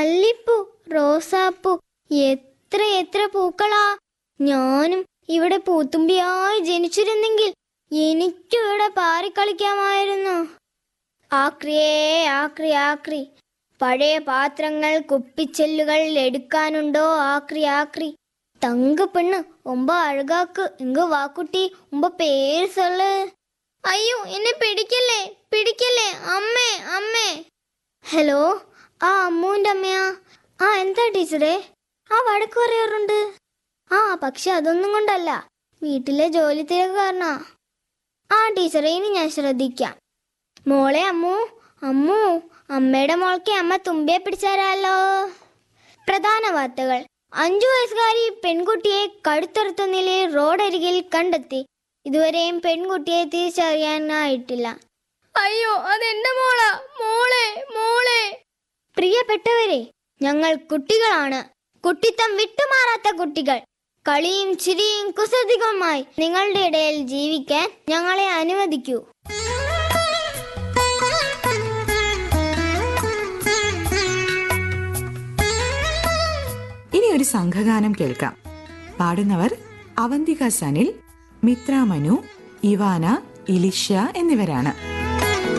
മല്ലിപ്പൂ റോസാപ്പൂ എത്ര എത്ര പൂക്കളാ ഞാനും ഇവിടെ പൂത്തുമ്പിയായി ജനിച്ചിരുന്നെങ്കിൽ എനിക്കും ഇവിടെ പാറിക്കളിക്കാമായിരുന്നു ആക്രിയേ ആക്രി ആക്രി പഴയ പാത്രങ്ങൾ കുപ്പിച്ചെല്ലുകൾ എടുക്കാനുണ്ടോ ആക്രി ആക്രി തങ്ക പെണ്ണ് ഒമ്പ അഴകാക്ക് എങ്ക വാക്കുട്ടി ഉമ്പ പേര് സൊല്ല് അയ്യോ എന്നെ പിടിക്കല്ലേ പിടിക്കല്ലേ അമ്മേ അമ്മേ ഹലോ ആ അമ്മൂന്റെ അമ്മയാ ആ എന്താ ടീച്ചറെ ആ വഴക്ക് പറയാറുണ്ട് ആ പക്ഷെ അതൊന്നും കൊണ്ടല്ല വീട്ടിലെ ജോലി തിരക്ക് കാരണാ ആ ടീച്ചറെ ഇനി ഞാൻ ശ്രദ്ധിക്കാം മോളെ അമ്മു അമ്മു അമ്മയുടെ മോൾക്ക് അമ്മ തുമ്പിയെ പിടിച്ചാലോ പ്രധാന വാർത്തകൾ അഞ്ചു വയസ്സുകാരി പെൺകുട്ടിയെ കഴുത്തറുത്ത നിലയിൽ റോഡരികിൽ കണ്ടെത്തി ഇതുവരെയും പെൺകുട്ടിയെ തിരിച്ചറിയാനായിട്ടില്ല അയ്യോ അതെന്റെ മോളാ മോളെ മോളെ പ്രിയപ്പെട്ടവരെ ഞങ്ങൾ കുട്ടികളാണ് കുട്ടിത്തം വിട്ടുമാറാത്ത കുട്ടികൾ കളിയും ചിരിയും കുസൃതികളുമായി നിങ്ങളുടെ ഇടയിൽ ജീവിക്കാൻ ഞങ്ങളെ അനുവദിക്കൂ ഇനി ഒരു സംഘഗാനം കേൾക്കാം പാടുന്നവർ അവന്തിക സനിൽ മിത്ര മനു ഇവാന ഇലിഷ്യ എന്നിവരാണ്